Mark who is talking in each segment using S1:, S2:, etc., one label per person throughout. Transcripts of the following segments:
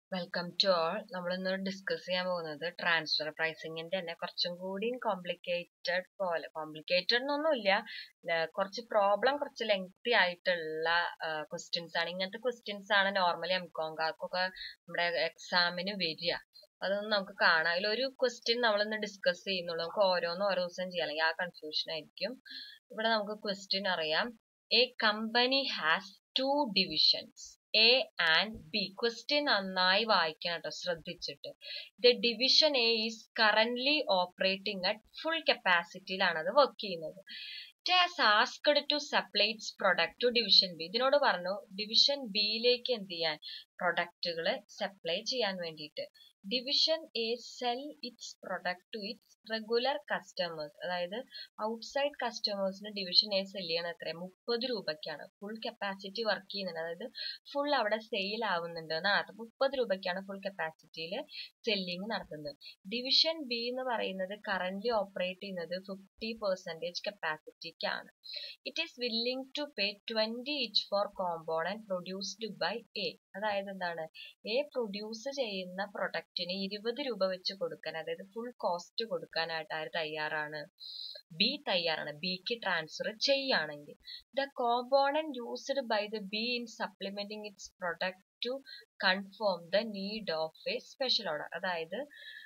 S1: welcome to all നമ്മൾ ഇന്ന് discuss ചെയ്യാൻ പോകുന്നത് ട്രാൻസ്ഫർ പ്രൈസിങ്ങിന്റെ തന്നെ കുറച്ചും കൂടി കോംപ്ലിക്കേറ്റഡ് പോലെ കോംപ്ലിക്കേറ്റഡ് എന്നൊന്നുമില്ല ല- കുറച്ച് പ്രോബ്ലം കുറച്ച് ലെങ്തി ആയിട്ടുള്ള ക്വസ്റ്റ്യൻസ് ആണ് ഇങ്ങനത്തെ ക്വസ്റ്റ്യൻസ് ആണ് നോർമലി എം കോംകാർക്കൊക്കെ നമ്മുടെ എക്സാമിന് വരിക അതൊന്നും നമുക്ക് കാണാം അതിലൊരു ക്വസ്റ്റ്യൻ നമ്മളിന്ന് ഡിസ്കസ് ചെയ്യുന്നുള്ളൂ നമുക്ക് ഓരോന്നും ഓരോ ദിവസം ചെയ്യാം അല്ലെങ്കിൽ ആ കൺഫ്യൂഷൻ ആയിരിക്കും ഇവിടെ നമുക്ക് ക്വസ്റ്റ്യൻ അറിയാം a company has two divisions A and B question നന്നായി വായിക്കണം കേട്ടോ ശ്രദ്ധിച്ചിട്ട് the division A is currently operating at full കപ്പാസിറ്റിയിലാണ് അത് വർക്ക് ചെയ്യുന്നത് it has asked to supply its product to division B ഇതിനോട് പറഞ്ഞു ഡിവിഷൻ ബിയിലേക്ക് എന്ത് ചെയ്യാൻ പ്രൊഡക്റ്റുകൾ സപ്ലൈ ചെയ്യാൻ വേണ്ടിയിട്ട് division A sell its product to its regular customers അതായത് ഔട്ട്സൈഡ് കസ്റ്റമേഴ്സിന് ഡിവിഷൻ എ സെല് ചെയ്യണം എത്ര മുപ്പത് രൂപയ്ക്കാണ് ഫുൾ കപ്പാസിറ്റി വർക്ക് ചെയ്യുന്നുണ്ട് അതായത് ഫുൾ അവിടെ സെയിൽ ആവുന്നുണ്ട് എന്നാണ് അർത്ഥം മുപ്പത് രൂപയ്ക്കാണ് ഫുൾ കപ്പാസിറ്റിയിൽ സെല്ലിങ് നടത്തുന്നത് ഡിവിഷൻ ബി എന്ന് പറയുന്നത് കറന്റ് ഓപ്പറേറ്റ് ചെയ്യുന്നത് ഫിഫ്റ്റി പെർസെൻറ്റേജ് കപ്പാസിറ്റിക്കാണ് it is willing to pay twenty each for component produced by A അതായത് എന്താണ് എ പ്രൊഡ്യൂസ് ചെയ്യുന്ന പ്രൊഡക്റ്റിന് ഇരുപത് രൂപ വെച്ച് കൊടുക്കാൻ അതായത് ഫുൾ കോസ്റ്റ് കൊടുക്കാനായിട്ട് ആര് തയ്യാറാണ് ബി തയ്യാറാണ് ബിക്ക് ട്രാൻസ്ഫർ ചെയ്യുകയാണെങ്കിൽ the component used by the B in supplementing its product to confirm the need of a special order അതായത്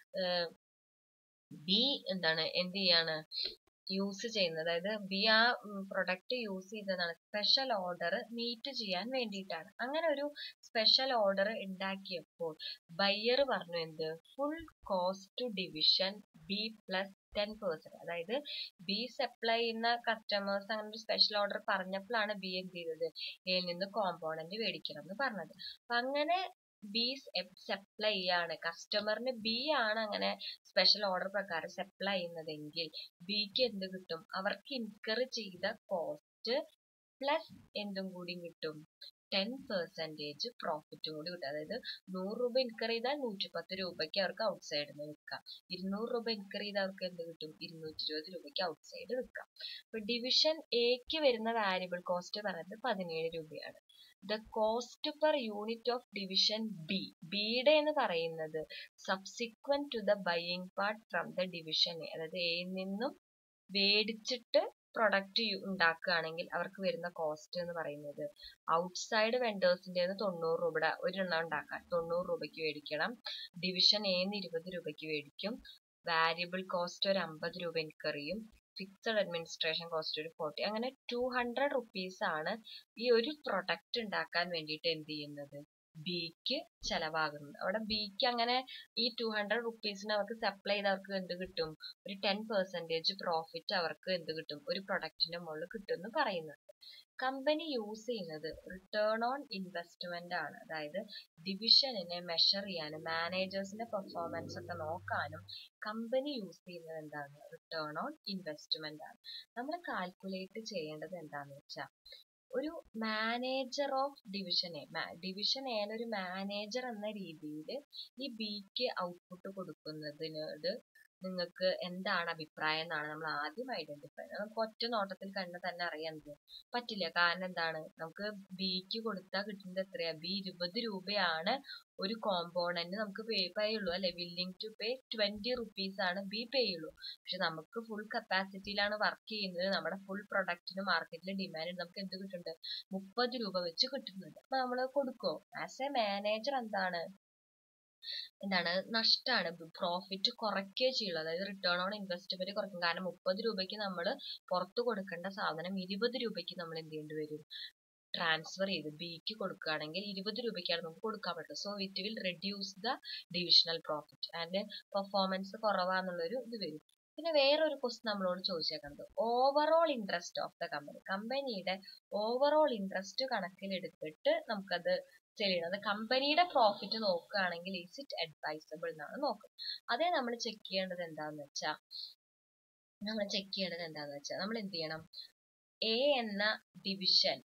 S1: ബി എന്താണ് എന്ത് ചെയ്യാണ് യൂസ് ചെയ്യുന്നത് അതായത് ബി ആ പ്രൊഡക്റ്റ് യൂസ് ചെയ്തതാണ് സ്പെഷ്യൽ ഓർഡർ മീറ്റ് ചെയ്യാൻ വേണ്ടിയിട്ടാണ് അങ്ങനെ ഒരു സ്പെഷ്യൽ ഓർഡർ ഉണ്ടാക്കിയപ്പോൾ ബയ്യർ പറഞ്ഞു എന്ത് full cost division B plus ten percent അതായത് ബി സപ്ലൈ ചെയ്യുന്ന കസ്റ്റമേഴ്സ് അങ്ങനെ ഒരു സ്പെഷ്യൽ ഓർഡർ പറഞ്ഞപ്പോഴാണ് ബി എന്ത് ചെയ്തത് എയിൽ നിന്ന് കോമ്പോണന്റ് മേടിക്കണം എന്ന് പറഞ്ഞത് അപ്പൊ അങ്ങനെ ബി സപ്ലൈ ചെയ്യാണ് കസ്റ്റമറിന് ബി ആണ് അങ്ങനെ സ്പെഷ്യൽ ഓർഡർ പ്രകാരം സപ്ലൈ ചെയ്യുന്നതെങ്കിൽ ബിക്ക് എന്ത് കിട്ടും അവർക്ക് ഇൻകർ ചെയ്ത കോസ്റ്റ് പ്ലസ് എന്തും കൂടി കിട്ടും ടെൻ പെർസെൻറ്റേജ് പ്രോഫിറ്റും കൂടി കിട്ടും അതായത് നൂറ് രൂപ ഇൻകർ ചെയ്താൽ നൂറ്റി പത്ത് രൂപയ്ക്ക് അവർക്ക് ഔട്ട് സൈഡിൽ നിന്ന് വിൽക്കാം ഇരുന്നൂറ് രൂപ ഇൻകർ ചെയ്താൽ അവർക്ക് എന്ത് കിട്ടും ഇരുന്നൂറ്റി ഇരുപത് രൂപയ്ക്ക് ഔട്ട് സൈഡ് വിൽക്കാം അപ്പൊ ഡിവിഷൻ എക്ക് വരുന്ന വാരിയബിൾ കോസ്റ്റ് പറയുന്നത് പതിനേഴ് രൂപയാണ് the cost per unit of division B ബിയുടെ എന്ന് പറയുന്നത് subsequent to the buying part from the division A അതായത് എയിൽ നിന്നും മേടിച്ചിട്ട് പ്രൊഡക്റ്റ് ഉണ്ടാക്കുകയാണെങ്കിൽ അവർക്ക് വരുന്ന കോസ്റ്റ് എന്ന് പറയുന്നത് ഔട്ട്സൈഡ് വെൻഡേഴ്സിന്റെ തൊണ്ണൂറ് രൂപയുടെ ഒരെണ്ണം ഉണ്ടാക്കാൻ തൊണ്ണൂറ് രൂപയ്ക്ക് മേടിക്കണം ഡിവിഷൻ എന്ന് ഇരുപത് രൂപയ്ക്ക് മേടിക്കും വാരിയബിൾ കോസ്റ്റ് ഒരു അമ്പത് രൂപ എനിക്കറിയും ഫിക്സഡ് അഡ്മിനിസ്ട്രേഷൻ കോസ്റ്റ് ഒരു ഫോർട്ടി അങ്ങനെ ടു ഹൺഡ്രഡ് റുപ്പീസ് ആണ് ഈ ഒരു പ്രൊഡക്റ്റ് ഉണ്ടാക്കാൻ വേണ്ടിയിട്ട് എന്ത് ചെയ്യുന്നത് ബിക്ക് ചെലവാകുന്നത് അവിടെ ബിക്ക് അങ്ങനെ ഈ ടു ഹൺഡ്രഡ് റുപ്പീസിന് അവർക്ക് സപ്ലൈ ചെയ്ത് അവർക്ക് എന്ത് കിട്ടും ഒരു ടെൻ പെർസെൻറ്റേജ് പ്രോഫിറ്റ് അവർക്ക് എന്ത് കിട്ടും ഒരു പ്രൊഡക്റ്റിന്റെ മുകളിൽ കിട്ടും എന്ന് പറയുന്നുണ്ട് കമ്പനി യൂസ് ചെയ്യുന്നത് റിട്ടേൺ ഓൺ ഇൻവെസ്റ്റ്മെന്റ് ആണ് അതായത് ഡിവിഷനിനെ മെഷർ ചെയ്യാനും മാനേജേഴ്സിന്റെ പെർഫോമൻസ് ഒക്കെ നോക്കാനും കമ്പനി യൂസ് ചെയ്യുന്നത് എന്താണ് റിട്ടേൺ ഓൺ ഇൻവെസ്റ്റ്മെന്റ് ആണ് നമ്മൾ കാൽക്കുലേറ്റ് ചെയ്യേണ്ടത് എന്താണെന്ന് വെച്ചാൽ ഒരു manager of division A division A ഒരു മാനേജർ എന്ന രീതിയിൽ ഈ ബിക്ക് ഔട്ട്പുട്ട് കൊടുക്കുന്നതിനോട് നിങ്ങൾക്ക് എന്താണ് അഭിപ്രായം എന്നാണ് നമ്മൾ ആദ്യം ഐഡന്റിഫൈ നമുക്ക് ഒറ്റ നോട്ടത്തിൽ കണ്ട് തന്നെ അറിയാൻ എന്ത് പറ്റില്ല കാരണം എന്താണ് നമുക്ക് ബിക്ക് കൊടുത്താൽ കിട്ടുന്നത് എത്രയാ ബി ഇരുപത് രൂപയാണ് ഒരു കോമ്പോണന്റ് നമുക്ക് പേ പേ ഉള്ളൂ അല്ലെ willing to pay twenty rupees ആണ് ബി പേ ഉള്ളൂ പക്ഷെ നമുക്ക് ഫുൾ കപ്പാസിറ്റിയിലാണ് വർക്ക് ചെയ്യുന്നത് നമ്മുടെ ഫുൾ പ്രൊഡക്റ്റിന് മാർക്കറ്റിൽ ഡിമാൻഡ് നമുക്ക് എന്ത് കിട്ടുന്നുണ്ട് മുപ്പത് രൂപ വെച്ച് കിട്ടുന്നുണ്ട് അപ്പൊ നമ്മൾ കൊടുക്കോ ആസ് എ മാനേജർ എന്താണ് എന്താണ് നഷ്ടമാണ് പ്രോഫിറ്റ് കുറയ്ക്കുകയോ ചെയ്യുള്ളൂ അതായത് റിട്ടേൺ ഓൺ ഇൻവെസ്റ്റ്മെന്റ് കുറയ്ക്കും കാരണം മുപ്പത് രൂപയ്ക്ക് നമ്മൾ പുറത്ത് കൊടുക്കേണ്ട സാധനം ഇരുപത് രൂപയ്ക്ക് നമ്മൾ എന്ത് ചെയ്യേണ്ടി വരും ട്രാൻസ്ഫർ ചെയ്ത് ബിക്ക് കൊടുക്കുകയാണെങ്കിൽ ഇരുപത് രൂപയ്ക്കാണ് നമുക്ക് കൊടുക്കാൻ പറ്റും so it will reduce the divisional profit and performance കുറവാന്നുള്ളൊരു ഇത് വരും പിന്നെ വേറൊരു ക്വസ്റ്റ്യൻ നമ്മളോട് ചോദിച്ചേക്കുന്നത് overall interest of the company കമ്പനിയുടെ ഓവറോൾ ഇൻട്രസ്റ്റ് കണക്കിലെടുത്തിട്ട് നമുക്കത് ചെയ്യണം അത് കമ്പനിയുടെ പ്രോഫിറ്റ് നോക്കുകയാണെങ്കിൽ ഈസ് ഇറ്റ് അഡ്വൈസബിൾ എന്നാണ് നോക്കുന്നത് അതേ നമ്മൾ ചെക്ക് ചെയ്യേണ്ടത് എന്താന്ന് വെച്ചാൽ നമ്മൾ ചെക്ക് ചെയ്യേണ്ടത് എന്താന്ന് വെച്ചാൽ നമ്മൾ എന്ത് ചെയ്യണം എ എന്ന ഡിവിഷൻ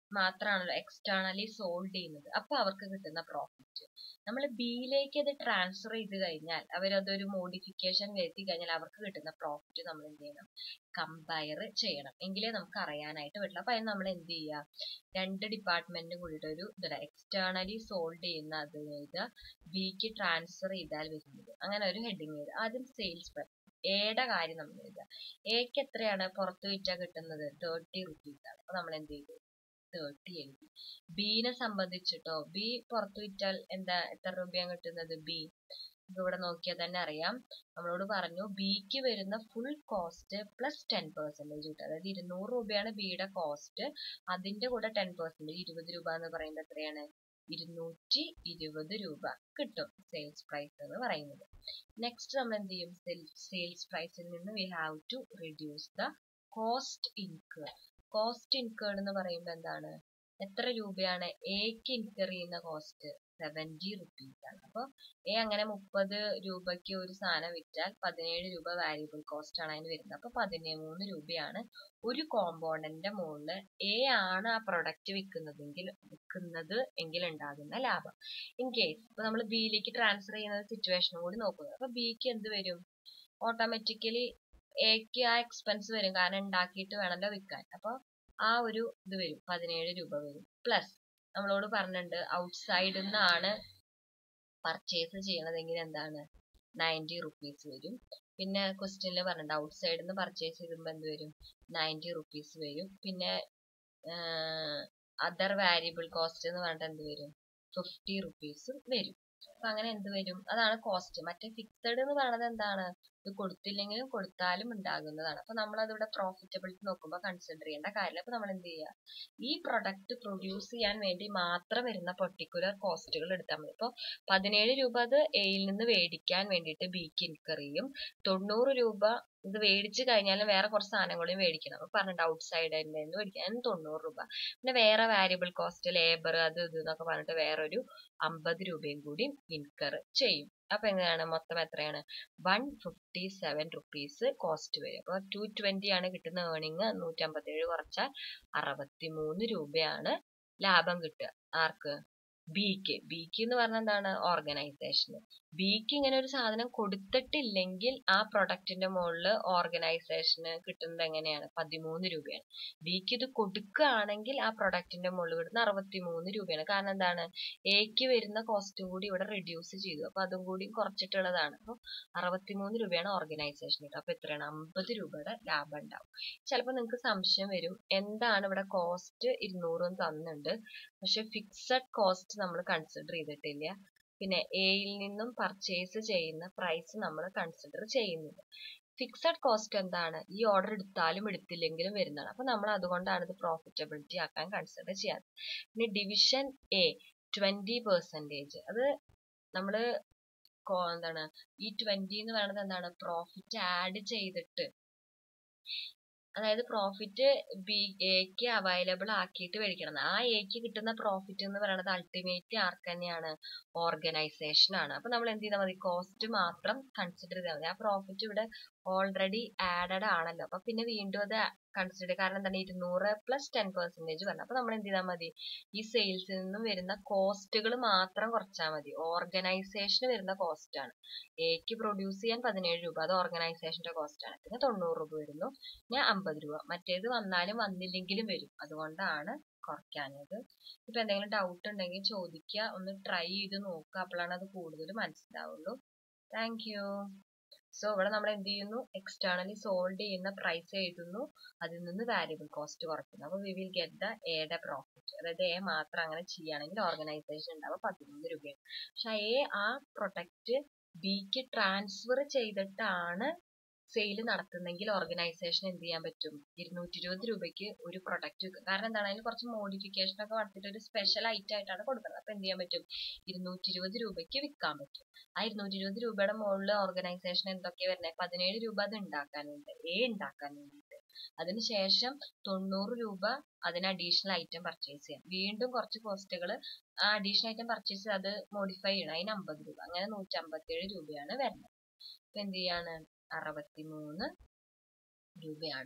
S1: മാത്രമാണല്ലോ എക്സ്റ്റേണലി സോൾഡ് ചെയ്യുന്നത് അപ്പൊ അവർക്ക് കിട്ടുന്ന പ്രോഫിറ്റ് നമ്മൾ ബിയിലേക്ക് അത് ട്രാൻസ്ഫർ ചെയ്ത് കഴിഞ്ഞാൽ അവരതൊരു മോഡിഫിക്കേഷൻ വരുത്തി കഴിഞ്ഞാൽ അവർക്ക് കിട്ടുന്ന പ്രോഫിറ്റ് നമ്മൾ എന്ത് ചെയ്യണം കമ്പയർ ചെയ്യണം എങ്കിലേ നമുക്ക് അറിയാനായിട്ട് പറ്റില്ല അപ്പൊ അതിന് നമ്മൾ എന്ത് ചെയ്യുക രണ്ട് ഡിപ്പാർട്ട്മെന്റിനും കൂടിയിട്ട് ഒരു ഇതല്ല എക്സ്റ്റേണലി സോൾഡ് ചെയ്യുന്ന അത് എഴുതുക ബിക്ക് ട്രാൻസ്ഫർ ചെയ്താൽ വരുന്നത് അങ്ങനെ ഒരു ഹെഡിങ് എഴുതുക ആദ്യം സെയിൽസ് പ്രൈസ് എയുടെ കാര്യം നമ്മൾ എഴുതുക എക്ക് എത്രയാണ് പുറത്ത് വിറ്റാൽ കിട്ടുന്നത് തേർട്ടി റുപ്പീസ് ആണ് അപ്പൊ നമ്മൾ എന്ത് ചെയ്തു തേർട്ടി എഴുതി ബീനെ സംബന്ധിച്ചിട്ടോ ബി പുറത്ത് വിറ്റാൽ എന്താ എത്ര രൂപയാണ് കിട്ടുന്നത് ബി ഇവിടെ നോക്കിയാൽ തന്നെ അറിയാം നമ്മളോട് പറഞ്ഞു ബിക്ക് വരുന്ന full cost plus ten percentage കിട്ടും അതായത് ഇരുന്നൂറ് രൂപയാണ് ബിയുടെ കോസ്റ്റ് അതിന്റെ കൂടെ ടെൻ പെർസെന്റേജ് ഇരുപത് രൂപ എന്ന് പറയുന്നത് എത്രയാണ് ഇരുന്നൂറ്റി ഇരുപത് രൂപ കിട്ടും സെയിൽസ് പ്രൈസ് എന്ന് പറയുന്നത് നെക്സ്റ്റ് നമ്മൾ എന്ത് ചെയ്യും സെയിൽസ് പ്രൈസിൽ നിന്ന് we have to reduce the cost incur cost incurred എന്ന് പറയുമ്പോൾ എന്താണ് എത്ര രൂപയാണ് എക്ക് ഇൻകർ ചെയ്യുന്ന കോസ്റ്റ് സെവൻറ്റി റുപ്പീസ് ആണ് അപ്പോൾ എ അങ്ങനെ മുപ്പത് രൂപയ്ക്ക് ഒരു സാധനം വിറ്റാൽ പതിനേഴ് രൂപ വാല്യൂബിൾ കോസ്റ്റ് ആണ് അതിന് വരുന്നത് അപ്പോൾ പതിമൂന്ന് രൂപയാണ് ഒരു കോമ്പോണന്റിന്റെ മുകളിൽ എ ആണ് ആ പ്രൊഡക്റ്റ് വിൽക്കുന്നതെങ്കിൽ വിൽക്കുന്നത് എങ്കിൽ ഉണ്ടാകുന്ന ലാഭം ഇൻ കേസ് ഇപ്പൊ നമ്മൾ ബിയിലേക്ക് ട്രാൻസ്ഫർ ചെയ്യുന്ന സിറ്റുവേഷനും കൂടി നോക്കുന്നത് അപ്പൊ ബിക്ക് എന്ത് വരും ഓട്ടോമാറ്റിക്കലി എക്ക് ആ എക്സ്പെൻസ് വരും കാരണം ഉണ്ടാക്കിയിട്ട് വേണമല്ലോ വിൽക്കാൻ അപ്പോൾ ആ ഒരു ഇത് വരും പതിനേഴ് രൂപ വരും പ്ലസ് നമ്മളോട് പറഞ്ഞിട്ടുണ്ട് ഔട്ട്സൈഡിൽ നിന്നാണ് പർച്ചേസ് ചെയ്യണതെങ്കിൽ എന്താണ് നയൻറ്റി റുപ്പീസ് വരും പിന്നെ ക്വസ്റ്റ്യനിൽ പറഞ്ഞിട്ടുണ്ട് ഔട്ട്സൈഡിൽ നിന്ന് പർച്ചേസ് ചെയ്യുമ്പോൾ എന്ത് വരും നയൻറ്റി റുപ്പീസ് വരും പിന്നെ അതർ വാരിയബിൾ കോസ്റ്റ് എന്ന് പറഞ്ഞിട്ട് എന്ത് വരും ഫിഫ്റ്റി റുപ്പീസ് വരും അപ്പൊ അങ്ങനെ എന്ത് വരും അതാണ് കോസ്റ്റ് മറ്റേ ഫിക്സഡ് എന്ന് പറയുന്നത് എന്താണ് ഇത് കൊടുത്തില്ലെങ്കിലും കൊടുത്താലും ഉണ്ടാകുന്നതാണ് അപ്പൊ നമ്മൾ അതിവിടെ പ്രോഫിറ്റബിലിറ്റി നോക്കുമ്പോൾ കൺസിഡർ ചെയ്യേണ്ട കാര്യമില്ല അപ്പൊ നമ്മൾ എന്ത് ചെയ്യുക ഈ പ്രൊഡക്റ്റ് പ്രൊഡ്യൂസ് ചെയ്യാൻ വേണ്ടി മാത്രം വരുന്ന പെർട്ടിക്കുലർ കോസ്റ്റുകൾ എടുത്താൽ മതി ഇപ്പോൾ പതിനേഴ് രൂപ അത് എയിൽ നിന്ന് മേടിക്കാൻ വേണ്ടിയിട്ട് ബിക്ക് ഇൻകർ ചെയ്യും തൊണ്ണൂറ് രൂപ ഇത് മേടിച്ച് കഴിഞ്ഞാലും വേറെ കുറച്ച് സാധനങ്ങളും മേടിക്കണം അപ്പൊ പറഞ്ഞിട്ട് ഔട്ട് സൈഡിൽ നിന്ന് മേടിക്കാൻ തൊണ്ണൂറ് രൂപ പിന്നെ വേറെ വാരിയബിൾ കോസ്റ്റ് ലേബർ അത് ഇത് എന്നൊക്കെ പറഞ്ഞിട്ട് വേറൊരു അമ്പത് രൂപയും കൂടി ഇൻകർ ചെയ്യും അപ്പൊ എങ്ങനെയാണ് മൊത്തം എത്രയാണ് one fifty seven rupees cost വരും അപ്പൊ ടു ട്വന്റി ആണ് കിട്ടുന്ന ഏണിങ് നൂറ്റമ്പത്തേഴ് കുറച്ചാൽ അറുപത്തി മൂന്ന് രൂപയാണ് ലാഭം കിട്ടുക ആർക്ക് ബിക്ക് ബിക്ക് എന്ന് പറഞ്ഞാൽ എന്താണ് ഓർഗനൈസേഷന് ബിക്ക് ഇങ്ങനെ ഒരു സാധനം കൊടുത്തിട്ടില്ലെങ്കിൽ ആ പ്രൊഡക്റ്റിന്റെ മുകളിൽ ഓർഗനൈസേഷന് കിട്ടുന്നത് എങ്ങനെയാണ് പതിമൂന്ന് രൂപയാണ് ബിക്ക് ഇത് കൊടുക്കുകയാണെങ്കിൽ ആ പ്രൊഡക്റ്റിന്റെ മുകളിൽ കിട്ടുന്ന അറുപത്തി മൂന്ന് രൂപയാണ് കാരണം എന്താണ് എക്ക് വരുന്ന കോസ്റ്റും കൂടി ഇവിടെ റിഡ്യൂസ് ചെയ്തു അപ്പൊ അതും കൂടി കുറച്ചിട്ടുള്ളതാണ് അപ്പൊ അറുപത്തിമൂന്ന് രൂപയാണ് ഓർഗനൈസേഷൻ കിട്ടുക അപ്പൊ എത്രയാണ് അമ്പത് രൂപയുടെ ലാഭം ഉണ്ടാവും ചിലപ്പോൾ നിങ്ങൾക്ക് സംശയം വരും എന്താണ് ഇവിടെ കോസ്റ്റ് ഇരുന്നൂറും തന്നുണ്ട് പക്ഷെ ഫിക്സഡ് കോസ്റ്റ് നമ്മൾ കൺസിഡർ ചെയ്തിട്ടില്ല പിന്നെ എയിൽ നിന്നും പർച്ചേസ് ചെയ്യുന്ന പ്രൈസ് നമ്മൾ കൺസിഡർ ചെയ്യുന്നില്ല ഫിക്സഡ് കോസ്റ്റ് എന്താണ് ഈ ഓർഡർ എടുത്താലും എടുത്തില്ലെങ്കിലും വരുന്നതാണ് അപ്പൊ നമ്മൾ അതുകൊണ്ടാണ് ഇത് പ്രോഫിറ്റബിലിറ്റി ആക്കാൻ കൺസിഡർ ചെയ്യാറ് പിന്നെ ഡിവിഷൻ എ ട്വന്റി പെർസെൻറ്റേജ് അത് നമ്മൾ എന്താണ് ഈ ട്വന്റി എന്ന് പറയുന്നത് എന്താണ് പ്രോഫിറ്റ് ആഡ് ചെയ്തിട്ട് അതായത് പ്രോഫിറ്റ് ബി എക്ക് അവൈലബിൾ ആക്കിയിട്ട് മേടിക്കണം ആ എക്ക് കിട്ടുന്ന പ്രോഫിറ്റ് എന്ന് പറയുന്നത് അൾട്ടിമേറ്റ് ആർക്ക് തന്നെയാണ് ഓർഗനൈസേഷൻ ആണ് അപ്പൊ നമ്മൾ എന്ത് ചെയ്താൽ മതി കോസ്റ്റ് മാത്രം കൺസിഡർ ചെയ്താൽ മതി ആ പ്രോഫിറ്റ് ഇവിടെ ഓൾറെഡി ആഡഡ് ആണല്ലോ അപ്പൊ പിന്നെ വീണ്ടും അത് കൺസിഡർ കാരണം എന്താണ് ഇരുന്നൂറ് പ്ലസ് ടെൻ പെർസെന്റേജ് പറഞ്ഞു അപ്പൊ നമ്മൾ എന്ത് ചെയ്താൽ മതി ഈ സെയിൽസിൽ നിന്നും വരുന്ന കോസ്റ്റുകൾ മാത്രം കുറച്ചാൽ മതി ഓർഗനൈസേഷന് വരുന്ന കോസ്റ്റ് ആണ് എക്ക് പ്രൊഡ്യൂസ് ചെയ്യാൻ പതിനേഴ് രൂപ അത് ഓർഗനൈസേഷന്റെ കോസ്റ്റ് ആണ് പിന്നെ തൊണ്ണൂറ് രൂപ വരുന്നു പിന്നെ അമ്പത് രൂപ മറ്റേത് വന്നാലും വന്നില്ലെങ്കിലും വരും അതുകൊണ്ടാണ് കുറയ്ക്കാഞ്ഞത് ഇപ്പൊ എന്തെങ്കിലും ഡൗട്ട് ഉണ്ടെങ്കിൽ ചോദിക്കുക ഒന്ന് ട്രൈ ചെയ്ത് നോക്കുക അപ്പോഴാണ് അത് കൂടുതൽ മനസ്സിലാവുള്ളൂ താങ്ക് യു സോ ഇവിടെ നമ്മൾ എന്ത് ചെയ്യുന്നു എക്സ്റ്റേണലി സോൾവ് ചെയ്യുന്ന പ്രൈസ് എഴുതുന്നു അതിൽ നിന്ന് വാരിയബിൾ കോസ്റ്റ് കുറയ്ക്കുന്നു അപ്പോൾ വി വിൽ ഗെറ്റ് ദ എയുടെ പ്രോഫിറ്റ് അതായത് എ മാത്രം അങ്ങനെ ചെയ്യുകയാണെങ്കിൽ ഓർഗനൈസേഷൻ ഉണ്ടാവുക പതിമൂന്ന് രൂപയാണ് പക്ഷെ എ ആ പ്രൊഡക്റ്റ് ബിക്ക് ട്രാൻസ്ഫർ ചെയ്തിട്ടാണ് സെയിൽ നടത്തുന്നെങ്കിൽ ഓർഗനൈസേഷൻ എന്ത് ചെയ്യാൻ പറ്റും ഇരുന്നൂറ്റി ഇരുപത് രൂപയ്ക്ക് ഒരു പ്രൊഡക്റ്റ് വിൽക്കും കാരണം എന്താണ് അതിന് കുറച്ച് മോഡിഫിക്കേഷൻ ഒക്കെ നടത്തിയിട്ട് ഒരു സ്പെഷ്യൽ ഐറ്റം ആയിട്ടാണ് കൊടുക്കുന്നത് അപ്പൊ എന്ത് ചെയ്യാൻ പറ്റും ഇരുന്നൂറ്റി ഇരുപത് രൂപയ്ക്ക് വിൽക്കാൻ പറ്റും ആ ഇരുന്നൂറ്റി ഇരുപത് രൂപയുടെ മുകളിൽ ഓർഗനൈസേഷൻ എന്തൊക്കെയാ വരുന്നത് പതിനേഴ് രൂപ അത് ഉണ്ടാക്കാനുണ്ട് എ ഉണ്ടാക്കാൻ വേണ്ടിയിട്ട് അതിനുശേഷം തൊണ്ണൂറ് രൂപ അതിന് അഡീഷണൽ ഐറ്റം പർച്ചേസ് ചെയ്യാം വീണ്ടും കുറച്ച് കോസ്റ്റുകൾ ആ അഡീഷണൽ ഐറ്റം പർച്ചേസ് അത് മോഡിഫൈ ചെയ്യണം അതിന് അമ്പത് രൂപ അങ്ങനെ നൂറ്റി അമ്പത്തിയേഴ് രൂപയാണ് വരുന്നത് അപ്പൊ എന്ത് ചെയ്യാണ് അറുപത്തിമൂന്ന് രൂപയാണ്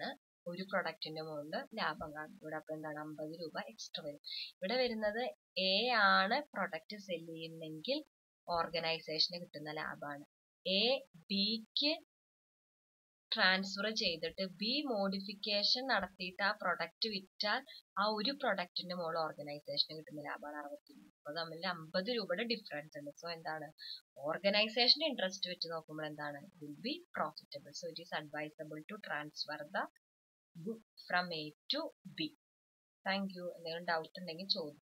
S1: ഒരു പ്രൊഡക്റ്റിന്റെ മുകളിൽ ലാഭം കാണും ഇവിടെ അപ്പൊ എന്താണ് അമ്പത് രൂപ എക്സ്ട്രാ വരും ഇവിടെ വരുന്നത് എ ആണ് പ്രൊഡക്റ്റ് സെല് ചെയ്യുന്നെങ്കിൽ ഓർഗനൈസേഷന് കിട്ടുന്ന ലാഭമാണ് എ ബിക്ക് ട്രാൻസ്ഫർ ചെയ്തിട്ട് ബി മോഡിഫിക്കേഷൻ നടത്തിയിട്ട് ആ പ്രൊഡക്റ്റ് വിറ്റാൽ ആ ഒരു പ്രൊഡക്റ്റിന്റെ മുകളിൽ ഓർഗനൈസേഷന് കിട്ടുന്ന ലാഭമാണ് അറുപത്തി അപ്പൊ തമ്മിൽ അമ്പത് രൂപയുടെ ഡിഫറൻസ് ഉണ്ട് സോ എന്താണ് ഓർഗനൈസേഷൻ ഇൻട്രസ്റ്റ് വെച്ച് നോക്കുമ്പോൾ എന്താണ് will be profitable so it is advisable to transfer the good from A to B thank you എന്തെങ്കിലും ഡൗട്ട് ഉണ്ടെങ്കിൽ ചോദിക്കും